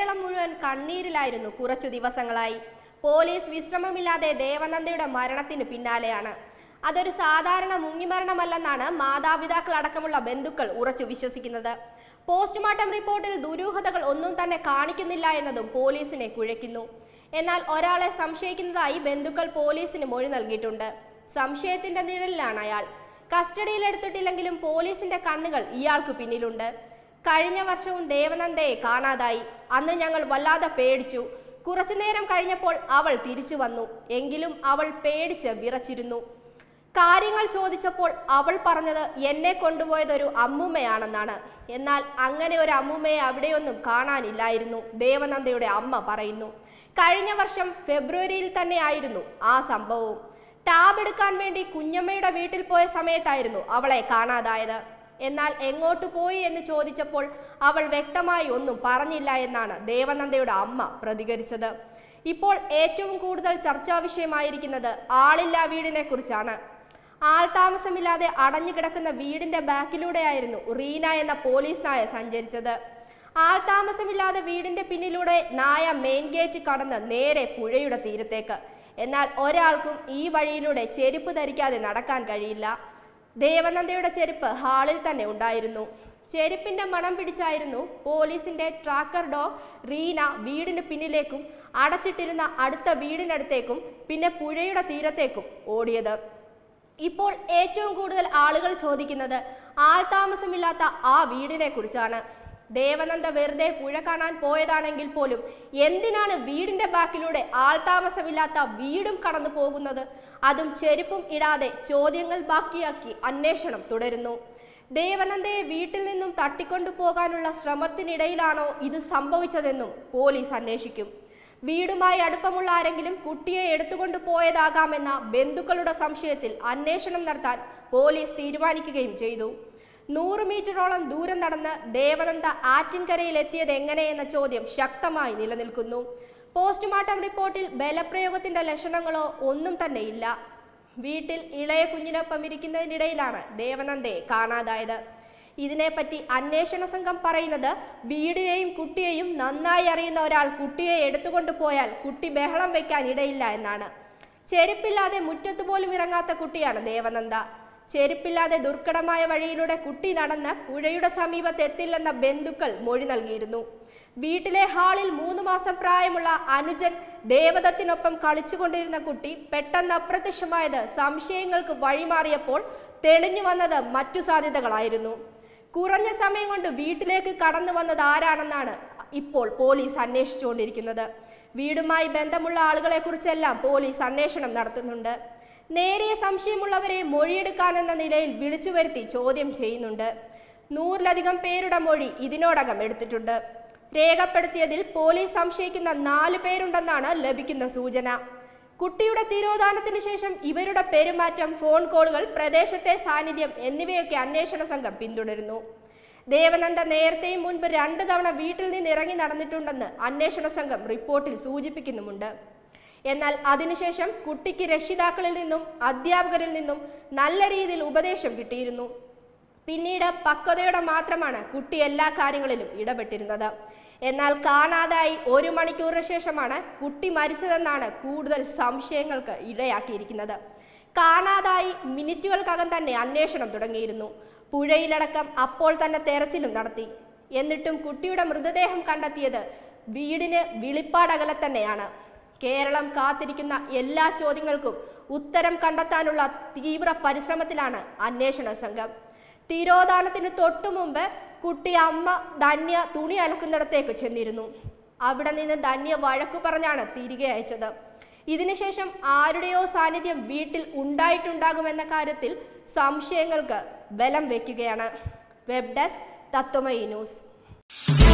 കേരളം മുഴുവൻ കണ്ണീരിലായിരുന്നു കുറച്ചു ദിവസങ്ങളായി പോലീസ് വിശ്രമമില്ലാതെ ദേവനന്ദയുടെ മരണത്തിന് പിന്നാലെയാണ് അതൊരു സാധാരണ മുങ്ങിമരണമല്ലെന്നാണ് മാതാപിതാക്കൾ അടക്കമുള്ള ബന്ധുക്കൾ ഉറച്ചു വിശ്വസിക്കുന്നത് പോസ്റ്റ്മോർട്ടം റിപ്പോർട്ടിൽ ദുരൂഹതകൾ ഒന്നും തന്നെ കാണിക്കുന്നില്ല എന്നതും പോലീസിനെ കുഴയ്ക്കുന്നു എന്നാൽ ഒരാളെ സംശയിക്കുന്നതായി ബന്ധുക്കൾ പോലീസിന് മൊഴി നൽകിയിട്ടുണ്ട് സംശയത്തിന്റെ നിഴലിലാണ് അയാൾ കസ്റ്റഡിയിലെടുത്തിട്ടില്ലെങ്കിലും പോലീസിന്റെ കണ്ണുകൾ ഇയാൾക്ക് പിന്നിലുണ്ട് കഴിഞ്ഞ വർഷവും ദേവനന്ദയെ കാണാതായി അന്ന് ഞങ്ങൾ വല്ലാതെ പേടിച്ചു കുറച്ചുനേരം കഴിഞ്ഞപ്പോൾ അവൾ തിരിച്ചു വന്നു എങ്കിലും അവൾ പേടിച്ച് വിറച്ചിരുന്നു കാര്യങ്ങൾ ചോദിച്ചപ്പോൾ അവൾ പറഞ്ഞത് എന്നെ കൊണ്ടുപോയത് ഒരു അമ്മൂമ്മയാണെന്നാണ് എന്നാൽ അങ്ങനെ ഒരു അമ്മൂമ്മയെ അവിടെയൊന്നും കാണാനില്ലായിരുന്നു ദേവനന്ദയുടെ അമ്മ പറയുന്നു കഴിഞ്ഞ വർഷം ഫെബ്രുവരിയിൽ തന്നെയായിരുന്നു ആ സംഭവവും ടാബ് എടുക്കാൻ വേണ്ടി കുഞ്ഞമ്മയുടെ വീട്ടിൽ പോയ സമയത്തായിരുന്നു അവളെ കാണാതായത് എന്നാൽ എങ്ങോട്ട് പോയി എന്ന് ചോദിച്ചപ്പോൾ അവൾ വ്യക്തമായി ഒന്നും പറഞ്ഞില്ല എന്നാണ് ദേവനന്ദയുടെ അമ്മ പ്രതികരിച്ചത് ഇപ്പോൾ ഏറ്റവും കൂടുതൽ ചർച്ചാ വിഷയമായിരിക്കുന്നത് ആളില്ലാ വീടിനെ കുറിച്ചാണ് ആൾതാമസമില്ലാതെ അടഞ്ഞുകിടക്കുന്ന വീടിന്റെ ബാക്കിലൂടെയായിരുന്നു റീന എന്ന പോലീസ് നായ സഞ്ചരിച്ചത് ആൾതാമസമില്ലാതെ വീടിന്റെ പിന്നിലൂടെ നായ മെയിൻ ഗേറ്റ് കടന്ന് നേരെ പുഴയുടെ തീരത്തേക്ക് എന്നാൽ ഒരാൾക്കും ഈ വഴിയിലൂടെ ചെരുപ്പ് ധരിക്കാതെ നടക്കാൻ കഴിയില്ല ദേവനന്ദയുടെ ചെരുപ്പ് ഹാളിൽ തന്നെ ഉണ്ടായിരുന്നു ചെരുപ്പിന്റെ മണം പിടിച്ചായിരുന്നു പോലീസിന്റെ ട്രാക്കർ ഡോഗ് റീന വീടിന് പിന്നിലേക്കും അടച്ചിട്ടിരുന്ന അടുത്ത വീടിനടുത്തേക്കും പിന്നെ പുഴയുടെ തീരത്തേക്കും ഓടിയത് ഇപ്പോൾ ഏറ്റവും കൂടുതൽ ആളുകൾ ചോദിക്കുന്നത് ആൾതാമസമില്ലാത്ത ആ വീടിനെ കുറിച്ചാണ് ദേവനന്ദ വെറുതെ പുഴ കാണാൻ പോയതാണെങ്കിൽ പോലും എന്തിനാണ് വീടിന്റെ ബാക്കിലൂടെ ആൾതാമസമില്ലാത്ത വീടും കടന്നു പോകുന്നത് അതും ചെരുപ്പും ഇടാതെ ചോദ്യങ്ങൾ ബാക്കിയാക്കി അന്വേഷണം തുടരുന്നു ദേവനന്ദയെ വീട്ടിൽ നിന്നും തട്ടിക്കൊണ്ടു പോകാനുള്ള ശ്രമത്തിനിടയിലാണോ ഇത് സംഭവിച്ചതെന്നും പോലീസ് അന്വേഷിക്കും വീടുമായി അടുപ്പമുള്ള ആരെങ്കിലും കുട്ടിയെ എടുത്തുകൊണ്ട് പോയതാകാമെന്ന ബന്ധുക്കളുടെ സംശയത്തിൽ അന്വേഷണം നടത്താൻ പോലീസ് തീരുമാനിക്കുകയും ചെയ്തു നൂറ് മീറ്ററോളം ദൂരം നടന്ന് ദേവനന്ദ ആറ്റിൻകരയിൽ എത്തിയത് എങ്ങനെയെന്ന ചോദ്യം ശക്തമായി നിലനിൽക്കുന്നു പോസ്റ്റ്മോർട്ടം റിപ്പോർട്ടിൽ ബലപ്രയോഗത്തിന്റെ ലക്ഷണങ്ങളോ ഒന്നും തന്നെ ഇല്ല വീട്ടിൽ ഇളയ കുഞ്ഞിനൊപ്പം ഇരിക്കുന്നതിനിടയിലാണ് ദേവനന്ദയെ കാണാതായത് ഇതിനെപ്പറ്റി അന്വേഷണ സംഘം പറയുന്നത് വീടിനെയും കുട്ടിയെയും നന്നായി അറിയുന്ന ഒരാൾ കുട്ടിയെ എടുത്തുകൊണ്ട് പോയാൽ കുട്ടി ബഹളം വെക്കാൻ ഇടയില്ല എന്നാണ് ചെരുപ്പില്ലാതെ മുറ്റത്ത് പോലും ഇറങ്ങാത്ത കുട്ടിയാണ് ദേവനന്ദ ചെരുപ്പില്ലാതെ ദുർഘടമായ വഴിയിലൂടെ കുട്ടി നടന്ന് പുഴയുടെ സമീപത്ത് എത്തില്ലെന്ന ബന്ധുക്കൾ മൊഴി നൽകിയിരുന്നു വീട്ടിലെ ഹാളിൽ മൂന്ന് മാസം പ്രായമുള്ള അനുജൻ ദേവദത്തിനൊപ്പം കളിച്ചുകൊണ്ടിരുന്ന കുട്ടി പെട്ടെന്ന് അപ്രത്യക്ഷമായത് സംശയങ്ങൾക്ക് വഴിമാറിയപ്പോൾ തെളിഞ്ഞു വന്നത് മറ്റു സാധ്യതകളായിരുന്നു കുറഞ്ഞ സമയം കൊണ്ട് വീട്ടിലേക്ക് കടന്നു വന്നത് ആരാണെന്നാണ് ഇപ്പോൾ പോലീസ് അന്വേഷിച്ചുകൊണ്ടിരിക്കുന്നത് വീടുമായി ബന്ധമുള്ള ആളുകളെ കുറിച്ചെല്ലാം പോലീസ് അന്വേഷണം നടത്തുന്നുണ്ട് നേരിയ സംശയമുള്ളവരെ മൊഴിയെടുക്കാനെന്ന നിലയിൽ വിളിച്ചു വരുത്തി ചോദ്യം ചെയ്യുന്നുണ്ട് നൂറിലധികം പേരുടെ മൊഴി ഇതിനോടകം എടുത്തിട്ടുണ്ട് രേഖപ്പെടുത്തിയതിൽ പോലീസ് സംശയിക്കുന്ന നാല് പേരുണ്ടെന്നാണ് ലഭിക്കുന്ന സൂചന കുട്ടിയുടെ തിരോധാനത്തിന് ശേഷം ഇവരുടെ പെരുമാറ്റം ഫോൺ കോളുകൾ പ്രദേശത്തെ സാന്നിധ്യം എന്നിവയൊക്കെ അന്വേഷണ സംഘം പിന്തുടരുന്നു ദേവനന്ദ നേരത്തെയും മുൻപ് രണ്ട് തവണ വീട്ടിൽ നിന്ന് ഇറങ്ങി നടന്നിട്ടുണ്ടെന്ന് അന്വേഷണ സംഘം റിപ്പോർട്ടിൽ സൂചിപ്പിക്കുന്നുമുണ്ട് എന്നാൽ അതിനുശേഷം കുട്ടിക്ക് രക്ഷിതാക്കളിൽ നിന്നും അധ്യാപകരിൽ നിന്നും നല്ല രീതിയിൽ ഉപദേശം കിട്ടിയിരുന്നു പിന്നീട് പക്വതയോടെ മാത്രമാണ് കുട്ടി എല്ലാ കാര്യങ്ങളിലും ഇടപെട്ടിരുന്നത് എന്നാൽ കാണാതായി ഒരു മണിക്കൂറിന് ശേഷമാണ് കുട്ടി മരിച്ചതെന്നാണ് കൂടുതൽ സംശയങ്ങൾക്ക് ഇടയാക്കിയിരിക്കുന്നത് കാണാതായി മിനിറ്റുകൾക്കകം തന്നെ അന്വേഷണം തുടങ്ങിയിരുന്നു പുഴയിലടക്കം അപ്പോൾ തന്നെ തെരച്ചിലും നടത്തി എന്നിട്ടും കുട്ടിയുടെ മൃതദേഹം കണ്ടെത്തിയത് വീടിന് വിളിപ്പാടകലെ തന്നെയാണ് കേരളം കാത്തിരിക്കുന്ന എല്ലാ ചോദ്യങ്ങൾക്കും ഉത്തരം കണ്ടെത്താനുള്ള തീവ്ര പരിശ്രമത്തിലാണ് അന്വേഷണ സംഘം തിരോധാനത്തിന് തൊട്ടു മുമ്പ് കുട്ടി അമ്മ ധന്യ തുണി അലക്കുന്നിടത്തേക്ക് ചെന്നിരുന്നു അവിടെ നിന്ന് ധന്യ വഴക്കു പറഞ്ഞാണ് തിരികെ അയച്ചത് ഇതിനുശേഷം ആരുടെയോ സാന്നിധ്യം വീട്ടിൽ ഉണ്ടായിട്ടുണ്ടാകുമെന്ന കാര്യത്തിൽ സംശയങ്ങൾക്ക് ബലം വയ്ക്കുകയാണ് വെബ് ഡെസ്ക് തത്വമയി ന്യൂസ്